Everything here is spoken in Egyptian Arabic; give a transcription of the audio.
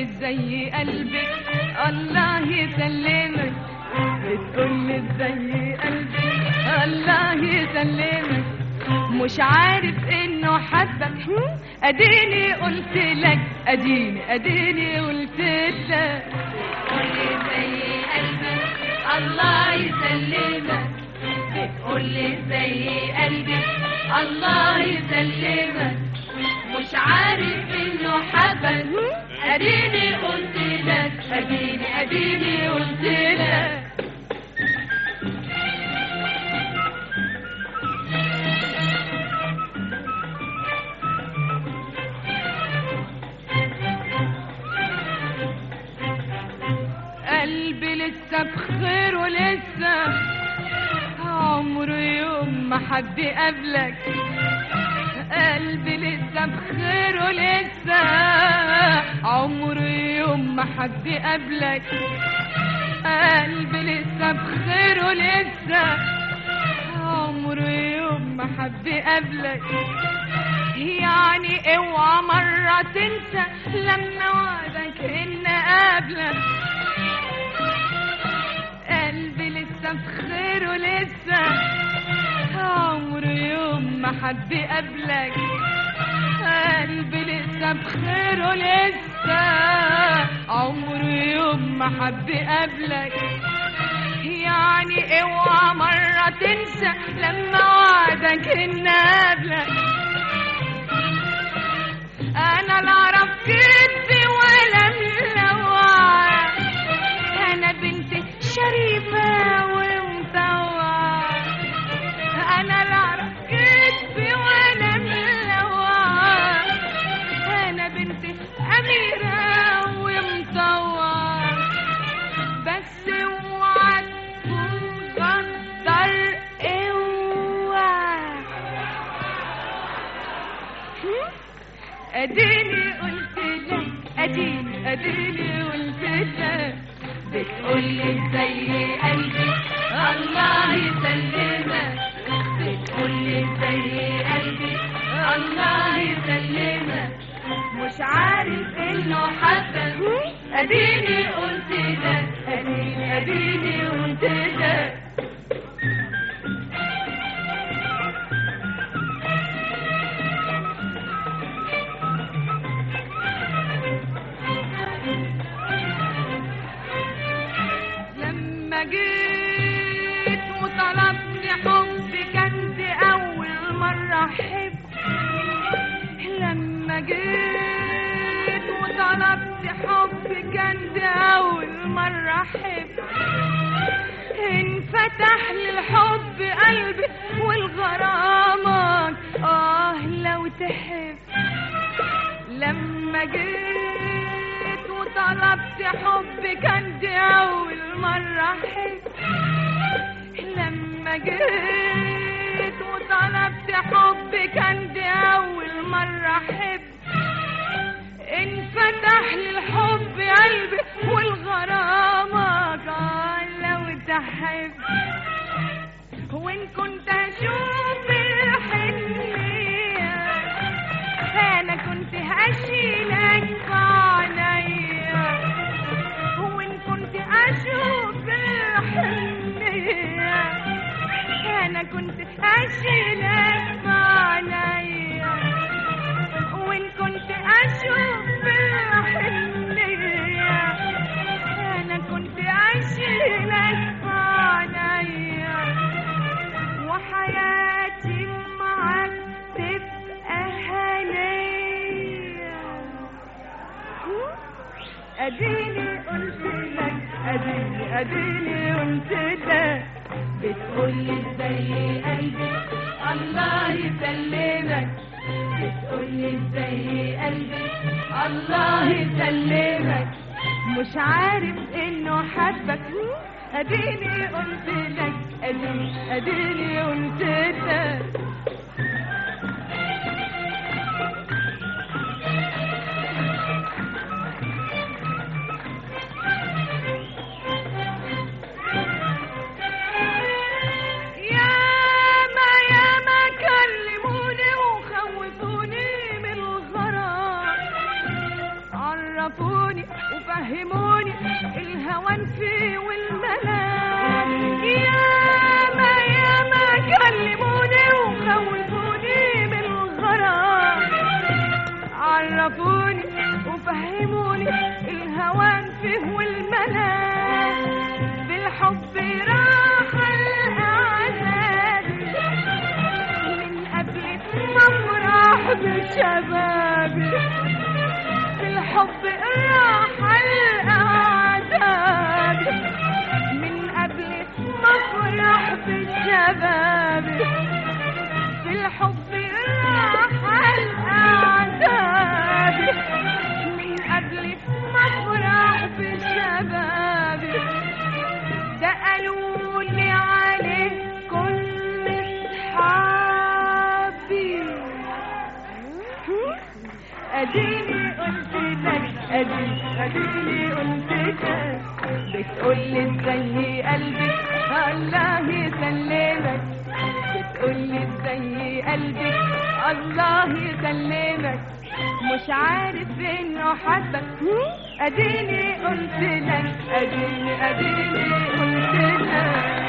زي قلبك الله يسلمك بتقولي زي قلبك الله يسلمك مش عارف انه حبك هم؟ اديني قلت لك اديني اديني قلت لك بتقولي زي قلبك الله يسلمك بتقولي زي قلبك الله يسلمك مش عارف انه حبك اديني قلت لك اديني اديني قلت لك قلبي لسه بخير ولسه عمره يوم ما حد قبلك قلبي لسه بخير ولسه عمره يوم ما حد قبلك قلبي لسه بخير ولسه عمره يوم ما حد قبلك يعني اوعى مرة تنسى لما وعدك ان قابلك قلبي لسه بخير ولسه عمره يوم ما حد قبلك قلبي لسه بخير ولسه عمره يوم ما حد قبلك يعني اوعى مرة تنسى لما وعدك ان قابلك انا لا اعرف كذب ولا ملوعة انا بنت شريفة ومطوعة انا لا اعرف كذب ولا ملوعة انا بنت اميرة ومطوعة بس اوعى تكون غدر اوعى هم؟ اديني قلت لك اديني اديني قلت لك بتقولي زي قلبك الله يسلمك بتقولي زي قلبك الله يسلمك مش عارف انه حبك اديني قلت لك اديني اديني قلت لك لما جيت وطلبت حب كانت اول مرة احب لما جيت وطلبت حب كانت اول مرة احب انفتح للحب قلبي والغرامك اه لو تحب لما جيت وطلبت حب كان دي أول مرة أحب لما جيت وطلبت حب كان دي أول مرة أحب انفتح للحب قلبي والغرامة قال لو تحب وإن كنت أشوف الحنية انا كنت هشيلك في عينيا وان كنت اشوف الحنية انا كنت هشيلك في عينيا وان كنت اشوف الحنية انا كنت اشيلك في عينيا وحياتي معاك تبقى هنية اديني قلت لك اديني اديني قلت لك بتقولي زي قلبك الله يسلمك بتقولي زي قلبك الله يسلمك مش عارف انه حبك اديني قلت لك اديني اديني قلت لك ياما ياما كلموني وخوفوني من الغرام عرفوني وفهموني الهوان فيه والمنام ياما ياما كلموني وخوفوني من الغرام عرفوني وفهموني الهوان فيه والمنام بالحب راح الأعزاز من قبل ما افرح بشبابي بالحب راح الأعداد من قبل ما افرح بشبابي بالحب راح الأعداد من قبل ما افرح بشبابي ده قالوا لي عليه كل اصحابي اديني قلت لك اديني اديني قلت لك بتقول لي ازاي قلبك الله يسلمك بتقول لي ازاي قلبك الله يسلمك مش عارف انه حبك اديني قلت لك اديني اديني قلت لك